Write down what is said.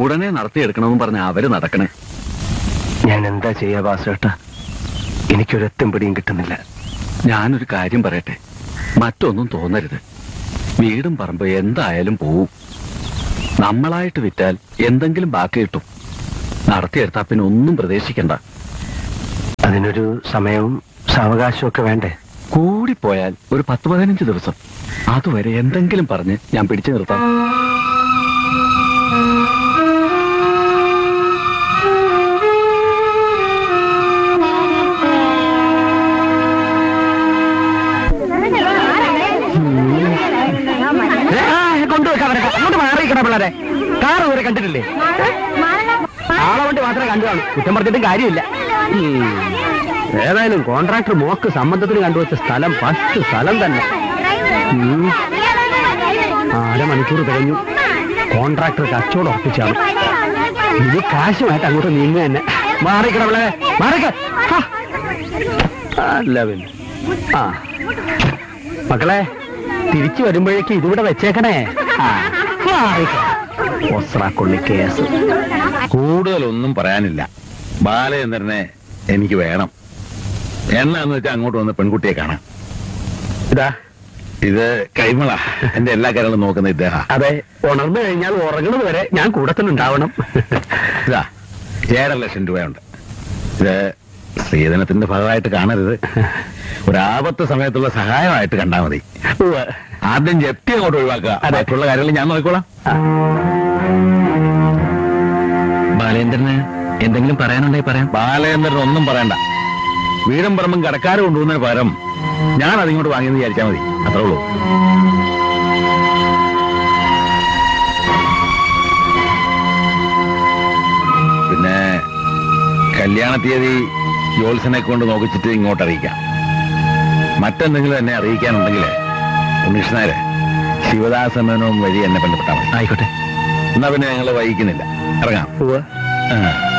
ഉടനെ നടത്തിയെടുക്കണമെന്ന് പറഞ്ഞ അവര് നടക്കണേ ഞാൻ എന്താ ചെയ്യാ വാസുവേട്ട എനിക്കൊരെത്തും പിടിയും കിട്ടുന്നില്ല ഞാനൊരു കാര്യം പറയട്ടെ മറ്റൊന്നും തോന്നരുത് വീടും പറമ്പ് എന്തായാലും പോവും നമ്മളായിട്ട് വിറ്റാൽ എന്തെങ്കിലും ബാക്കി കിട്ടും നടത്തിയെടുത്താ പിന്നെ ഒന്നും പ്രതീക്ഷിക്കണ്ട അതിനൊരു സമയവും സാവകാശവും ഒക്കെ വേണ്ടേ കൂടിപ്പോയാൽ ഒരു പത്ത് പതിനഞ്ച് ദിവസം അതുവരെ എന്തെങ്കിലും പറഞ്ഞ് ഞാൻ പിടിച്ചു നിർത്താം കൊണ്ടുവെക്കാൻ അങ്ങോട്ട് മാറിയിക്കണ പിള്ളേരെ കാർ ഇവരെ കണ്ടിട്ടില്ലേ ആളെ വണ്ടി മാത്രമേ കണ്ടു കാണും കുറ്റം പറഞ്ഞിട്ടും കാര്യമില്ല ഉം. ഏതായാലും കോൺട്രാക്ടർ മോക്ക് സംബന്ധത്തിന് കണ്ടുവച്ച സ്ഥലം ഫസ്റ്റ് സ്ഥലം തന്നെ ഉം. ആ, അരമണിക്കൂർ കഴിഞ്ഞു കോൺട്രാക്ടർ കച്ചവടം ഉറപ്പിച്ചാണ് ഇത് കാശുമായിട്ട് അങ്ങോട്ട് നീങ്ങുക തന്നെ മാറിക്കണ പിള്ളേരെ മാറിക്ക ഹാ. അല്ല പിന്നെ ആ മക്കളെ തിരിച്ചു വരുമ്പോഴേക്ക് ഇതിവിടെ വെച്ചേക്കണേ ആ, മാറിക്ക. ഒസ്രാക്കൊള്ളി കേസ് കൂടുതലൊന്നും പറയാനില്ല ബാലചന്ദ്രനെ എനിക്ക് വേണം എന്നാന്ന് വെച്ചാൽ അങ്ങോട്ട് വന്ന് പെൺകുട്ടിയെ കാണാം ഇതാ ഇത് കൈമള എന്റെ എല്ലാ കാര്യങ്ങളും നോക്കുന്ന ഇദ്ദേഹം അതെ ഉണർന്നു കഴിഞ്ഞാൽ ഉറങ്ങുന്നത് വരെ ഞാൻ കൂടത്തിലുണ്ടാവണം ഇതാ ഏഴര ലക്ഷം രൂപയുണ്ട് ഇത് സ്ത്രീധനത്തിന്റെ ഭാഗമായിട്ട് കാണരുത് ഒരാപത്ത് സമയത്തുള്ള സഹായമായിട്ട് കണ്ടാൽ മതി ഉവ്വ്. ആദ്യം ജപ്തി അങ്ങോട്ട് ഒഴിവാക്കുക അതെ. മറ്റുള്ള കാര്യങ്ങൾ ഞാൻ നോക്കിക്കോളാം ബാലേന്ദ്രന് എന്തെങ്കിലും പറയാനുണ്ടായി പറയാം ബാലചന്ദ്രൻ ഒന്നും പറയണ്ട വീടും പറമ്പും കടക്കാർ കൊണ്ടുപോകുന്നതിന് പകരം ഞാൻ അതിങ്ങോട്ട് വാങ്ങിയെന്ന് വിചാരിച്ചാൽ മതി അത്രേ ഉള്ളൂ പിന്നെ കല്യാണ തീയതി ജോത്സനെ കൊണ്ട് നോക്കിച്ചിട്ട് ഇങ്ങോട്ട് അറിയിക്കാം മറ്റെന്തെങ്കിലും എന്നെ അറിയിക്കാനുണ്ടെങ്കിൽ ഉണ്ണീഷ്ണാര് ശിവദാസമനവും വഴി എന്നെ ബന്ധപ്പെട്ടാൽ മതി ആയിക്കോട്ടെ എന്നാ പിന്നെ ഞങ്ങൾ വൈകിക്കുന്നില്ല ഇറങ്ങാം ഉവ്വ്. ആ